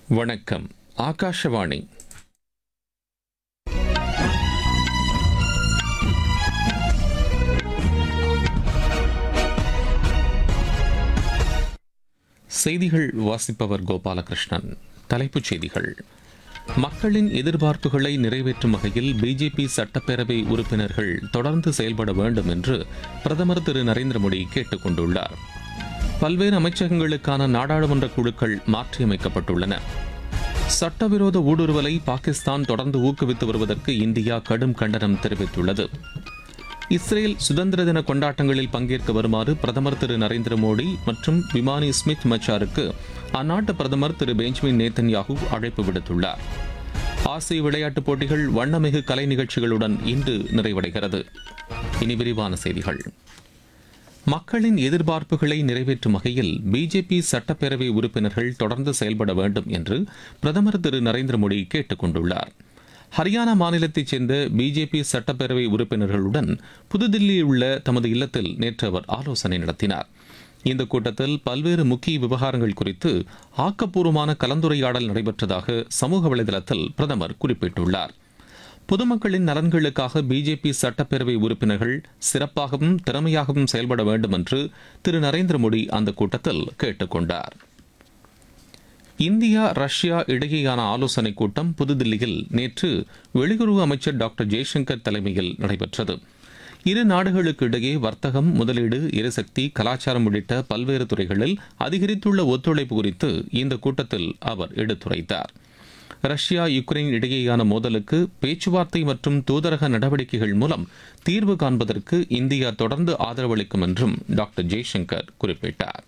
வணக்கம் ஆகாஷவாணி செய்திகள் வாசிப்பவர் கோபாலகிருஷ்ணன் தலைப்புச் செய்திகள் மக்களின் எதிர்பார்ப்புகளை நிறைவேற்றும் வகையில் பிஜேபி சட்டப்பேரவை உறுப்பினர்கள் தொடர்ந்து செயல்பட வேண்டும் என்று பிரதமர் திரு நரேந்திர மோடி கேட்டுக் கொண்டுள்ளார் பல்வேறு அமைச்சகங்களுக்கான நாடாளுமன்ற குழுக்கள் மாற்றியமைக்கப்பட்டுள்ளன சட்டவிரோத ஊடுருவலை பாகிஸ்தான் தொடர்ந்து ஊக்குவித்து வருவதற்கு இந்தியா கடும் கண்டனம் தெரிவித்துள்ளது இஸ்ரேல் சுதந்திர தின கொண்டாட்டங்களில் பங்கேற்க வருமாறு பிரதமர் திரு நரேந்திர மோடி மற்றும் விமானி ஸ்மித் மச்சாருக்கு அந்நாட்டு பிரதமர் திரு பெஞ்சமின் நேத்தன்யாகு அழைப்பு விடுத்துள்ளார் ஆசிய விளையாட்டுப் போட்டிகள் வண்ணமிகு கலை நிகழ்ச்சிகளுடன் இன்று நிறைவடைகிறது இனி விரிவான செய்திகள் மக்களின் எதிர்பார்ப்புகளை நிறைவேற்றும் வகையில் பிஜேபி சட்டப்பேரவை உறுப்பினர்கள் தொடர்ந்து செயல்பட வேண்டும் என்று பிரதமர் திரு நரேந்திர மோடி கேட்டுக் கொண்டுள்ளார் ஹரியானா மாநிலத்தைச் சேர்ந்த பிஜேபி சட்டப்பேரவை உறுப்பினர்களுடன் புதுதில்லியில் உள்ள தமது இல்லத்தில் நேற்று அவர் ஆலோசனை நடத்தினார் இந்த கூட்டத்தில் பல்வேறு முக்கிய விவகாரங்கள் குறித்து ஆக்கப்பூர்வமான கலந்துரையாடல் நடைபெற்றதாக சமூக வலைதளத்தில் பிரதமர் குறிப்பிட்டுள்ளார் பொதுமக்களின் நலன்களுக்காக பிஜேபி சட்டப்பேரவை உறுப்பினர்கள் சிறப்பாகவும் திறமையாகவும் செயல்பட வேண்டும் என்று திரு நரேந்திர மோடி அந்த கூட்டத்தில் கேட்டுக் கொண்டார் இந்தியா ரஷ்யா இடையேயான ஆலோசனைக் கூட்டம் புதுதில்லியில் நேற்று வெளியுறவு அமைச்சர் டாக்டர் ஜெய்சங்கர் தலைமையில் நடைபெற்றது இரு நாடுகளுக்கு இடையே வர்த்தகம் முதலீடு எரிசக்தி கலாச்சாரம் உள்ளிட்ட பல்வேறு துறைகளில் அதிகரித்துள்ள ஒத்துழைப்பு குறித்து இந்த கூட்டத்தில் அவர் எடுத்துரைத்தார் ரஷ்யா யுக்ரைன் இடையேயான மோதலுக்கு பேச்சுவார்த்தை மற்றும் தூதரக நடவடிக்கைகள் மூலம் தீர்வு காண்பதற்கு இந்தியா தொடர்ந்து ஆதரவளிக்கும் என்றும் டாக்டர் ஜெய்சங்கர் குறிப்பிட்டார்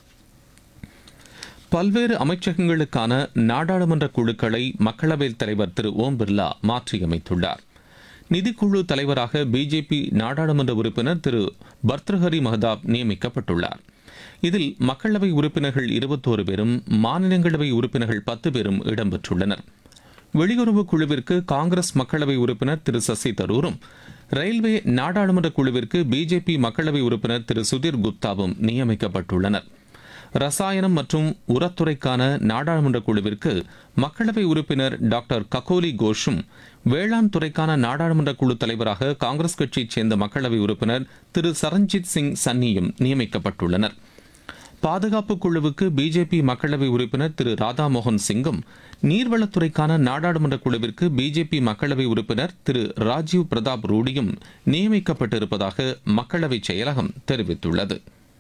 பல்வேறு அமைச்சகங்களுக்கான நாடாளுமன்ற குழுக்களை மக்களவைத் தலைவர் திரு ஓம் பிர்லா மாற்றியமைத்துள்ளார் நிதிக்குழு தலைவராக பிஜேபி நாடாளுமன்ற உறுப்பினர் திரு பர்த்ருஹரி மஹதாப் நியமிக்கப்பட்டுள்ளார் இதில் மக்களவை உறுப்பினர்கள் இருபத்தோரு பேரும் மாநிலங்களவை உறுப்பினர்கள் பத்து பேரும் இடம்பெற்றுள்ளனர் வெளியுறவு குழுவிற்கு காங்கிரஸ் மக்களவை உறுப்பினர் திரு சசி தரூரும் ரயில்வே நாடாளுமன்ற குழுவிற்கு பிஜேபி மக்களவை உறுப்பினர் திரு சுதீர் குப்தாவும் நியமிக்கப்பட்டுள்ளனர் ரசாயனம் மற்றும் உரத்துறைக்கான நாடாளுமன்ற குழுவிற்கு மக்களவை உறுப்பினர் டாக்டர் ககோலி கோஷும் வேளாண் துறைக்கான நாடாளுமன்ற குழு தலைவராக காங்கிரஸ் கட்சியைச் சேர்ந்த மக்களவை உறுப்பினர் திரு சரண்ஜித் சிங் சன்னியும் நியமிக்கப்பட்டுள்ளனர் பாதுகாப்பு குழுவுக்கு பிஜேபி மக்களவை உறுப்பினர் திரு ராதாமோகன் சிங்கும் நீர்வளத்துறைக்கான நாடாளுமன்ற குழுவிற்கு பிஜேபி மக்களவை உறுப்பினர் திரு ராஜீவ் பிரதாப் ரூடியும் நியமிக்கப்பட்டிருப்பதாக மக்களவை செயலகம் தெரிவித்துள்ளது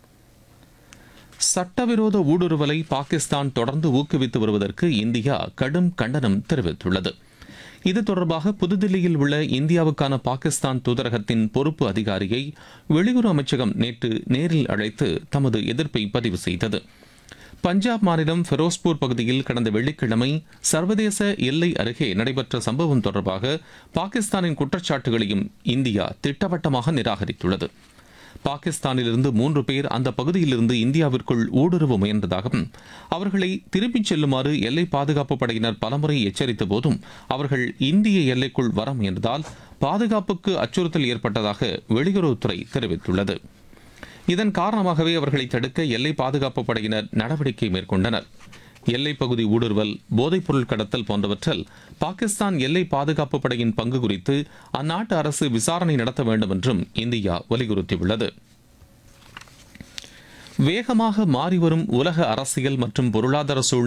சட்டவிரோத ஊடுருவலை பாகிஸ்தான் தொடர்ந்து ஊக்குவித்து வருவதற்கு இந்தியா கடும் கண்டனம் தெரிவித்துள்ளது இது தொடர்பாக புதுதில்லியில் உள்ள இந்தியாவுக்கான பாகிஸ்தான் தூதரகத்தின் பொறுப்பு அதிகாரியை வெளியுறவு அமைச்சகம் நேற்று நேரில் அழைத்து தமது எதிர்ப்பை பதிவு செய்தது பஞ்சாப் மாநிலம் ஃபெரோஸ்பூர் பகுதியில் கடந்த வெள்ளிக்கிழமை சர்வதேச எல்லை அருகே நடைபெற்ற சம்பவம் தொடர்பாக பாகிஸ்தானின் குற்றச்சாட்டுகளையும் இந்தியா திட்டவட்டமாக நிராகரித்துள்ளது பாகிஸ்தானிலிருந்து மூன்று பேர் அந்த பகுதியிலிருந்து இந்தியாவிற்குள் ஊடுருவ முயன்றதாகவும் அவர்களை திரும்பிச் செல்லுமாறு எல்லை பாதுகாப்பு படையினர் பலமுறை எச்சரித்த போதும் அவர்கள் இந்திய எல்லைக்குள் வர முயன்றதால் பாதுகாப்புக்கு அச்சுறுத்தல் ஏற்பட்டதாக வெளியுறவுத்துறை தெரிவித்துள்ளது இதன் காரணமாகவே அவர்களை தடுக்க எல்லை பாதுகாப்பு படையினர் நடவடிக்கை மேற்கொண்டனர் எல்லைப் பகுதி ஊடுருவல் போதைப்பொருள் கடத்தல் போன்றவற்றில் பாகிஸ்தான் எல்லை பாதுகாப்பு படையின் பங்கு குறித்து அந்நாட்டு அரசு விசாரணை நடத்த வேண்டும் என்றும் இந்தியா வலியுறுத்தியுள்ளது வேகமாக மாறிவரும் உலக அரசியல் மற்றும் பொருளாதார சூழ்நிலை